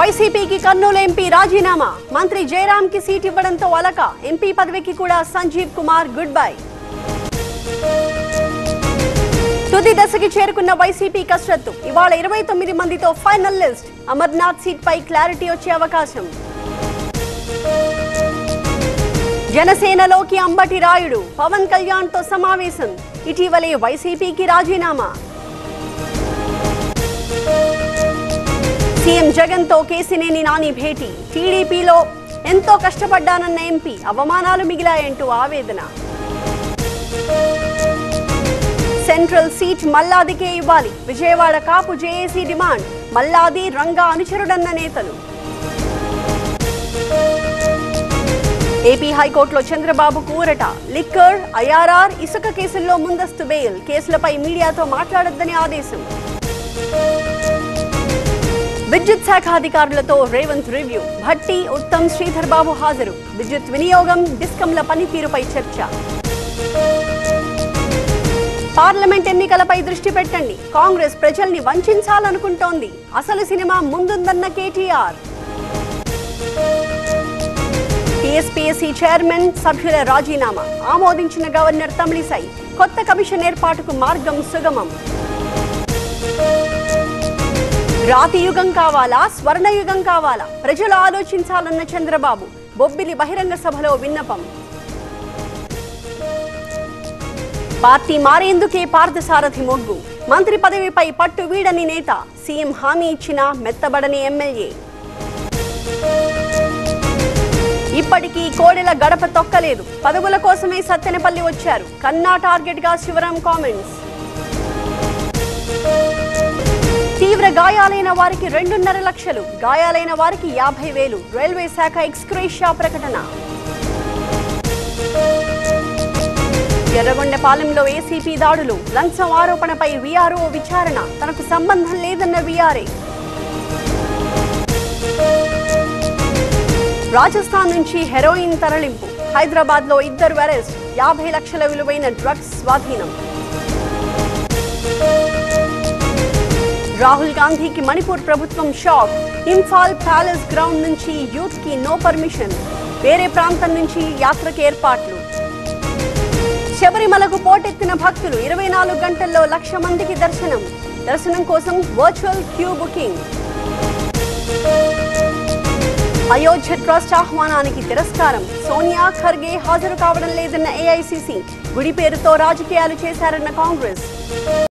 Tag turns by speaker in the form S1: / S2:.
S1: వైసీపీకి కర్నూలు ఎంపీ రాజీనామా మంత్రి జయరాం కి సీట్ ఇవ్వడంతో అలక ఎంపీ పదవికి కూడా సంజీవ్ కుమార్ గుడ్ బై తుది దశకి చేరుకున్న వైసీపీ కసరత్తు ఇవాళ ఇరవై తొమ్మిది మందితో ఫైనల్ లిస్ట్ అమర్నాథ్ సీట్ పై క్లారిటీ వచ్చే అవకాశం జనసేనలోకి అంబటి రాయుడు పవన్ కళ్యాణ్ తో సమావేశం ఇటీవలే వైసీపీకి రాజీనామా సీఎం జగన్ తో కేసినేని నాని భేటీ టీడీపీలో ఎంతో కష్టపడ్డానన్న ఎంపీ అవమానాలు మిగిలాయంటూ ఆవేదన సెంట్రల్ సీట్ మల్లాదికే ఇవ్వాలి విజయవాడ కాపు జేఏసీ డిమాండ్ మల్లాది రంగా అనుచరుడన్న నేతలు ఏపీ హైకోర్టులో చంద్రబాబు కూరట లిక్కర్ ఐఆర్ఆర్ ఇసుక కేసుల్లో ముందస్తు బెయిల్ కేసులపై మీడియాతో మాట్లాడొద్దని ఆదేశం విద్యుత్ శాఖ అధికారులతో రేవంత్ రివ్యూ భట్టి ఉత్తమ్ శ్రీధర్ బాబు హాజరు విద్యుత్ వినియోగం డిస్కంల పనితీరుపై చర్చ పార్లమెంట్ ఎన్నికలపై దృష్టి పెట్టండి కాంగ్రెస్ ప్రజల్ని వంచాలనుకుంటోంది అసలు సినిమా ముందుందన్న కేటీఆర్ టీఎస్పీఎస్సీ చైర్మన్ సభ్యుల రాజీనామా ఆమోదించిన గవర్నర్ తమిళిసై కొత్త కమిషన్ ఏర్పాటుకు మార్గం సుగమం రాతి యుగం కావాలా స్వర్ణయుగం కావాలా ప్రజలు ఆలోచించాలన్న చంద్రబాబు బొబ్బిలి బహిరంగ సభలో విన్నపం పార్టీ మారేందుకే పార్థసారథి మొగ్గు మంత్రి పదవిపై పట్టు వీడని నేత సీఎం హామీ ఇచ్చిన మెత్తబడని ఎమ్మెల్యే ఇప్పటికీ కోడెల గడప తొక్కలేదు పదవుల కోసమే సత్తెనపల్లి వచ్చారు కన్నా టార్గెట్ గా శివరాం కామెంట్స్ తీవ్ర గాయాలైన వారికి రెండున్నర లక్షలు గాయాలైన వారికి యాభై వేలు రైల్వే శాఖ ఎక్స్క్రేషియా ప్రకటన ఎర్రగొండపాలెంలో ఏసీపీ దాడులు లంచం ఆరోపణపై వీఆర్ఓ విచారణ తనకు సంబంధం లేదన్న వీఆర్ఏ రాజస్థాన్ నుంచి హెరోయిన్ తరలింపు హైదరాబాద్ లో ఇద్దరు అరెస్ట్ యాభై లక్షల విలువైన డ్రగ్స్ స్వాధీనం రాహుల్ గాంధీకి మణిపూర్ ప్రభుత్వం షాక్ ఇంఫాల్ ప్యాలెస్ గ్రౌండ్ నుంచి యూత్ కి నో పర్మిషన్ వేరే ప్రాంతం నుంచి యాత్రకు ఏర్పాట్లు శబరిమలకు పోటెత్తిన భక్తులు ఇరవై నాలుగు గంటల్లో లక్ష మందికి దర్శనం దర్శనం కోసం virtual queue booking Ayodhya trust ఆహ్వానానికి తిరస్కారం సోనియా ఖర్గే హాజరు కావడం లేదన్న ఏఐసిసి గుడి పేరుతో రాజకీయాలు చేశారన్న కాంగ్రెస్